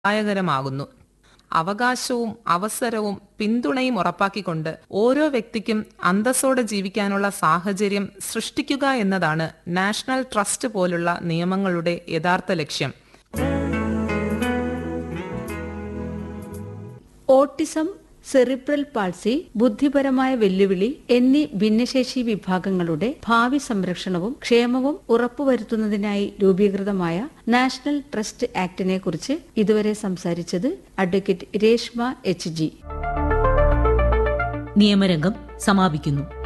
സഹായകരമാകുന്നു അവകാശവും അവസരവും പിന്തുണയും ഉറപ്പാക്കിക്കൊണ്ട് ഓരോ വ്യക്തിക്കും അന്തസ്സോടെ ജീവിക്കാനുള്ള സാഹചര്യം സൃഷ്ടിക്കുക എന്നതാണ് നാഷണൽ ട്രസ്റ്റ് പോലുള്ള നിയമങ്ങളുടെ യഥാർത്ഥ ലക്ഷ്യം ഓട്ടിസം സെറിബ്രൽ പാൾസി ബുദ്ധിപരമായ വെല്ലുവിളി എന്നീ ഭിന്നശേഷി വിഭാഗങ്ങളുടെ ഭാവി സംരക്ഷണവും ക്ഷേമവും ഉറപ്പുവരുത്തുന്നതിനായി രൂപീകൃതമായ നാഷണൽ ട്രസ്റ്റ് ആക്ടിനെ കുറിച്ച് ഇതുവരെ സംസാരിച്ചത് അഡ്വക്കേറ്റ് രേഷ്മ എച്ച് ജി നിയമരംഗം സമാപിക്കുന്നു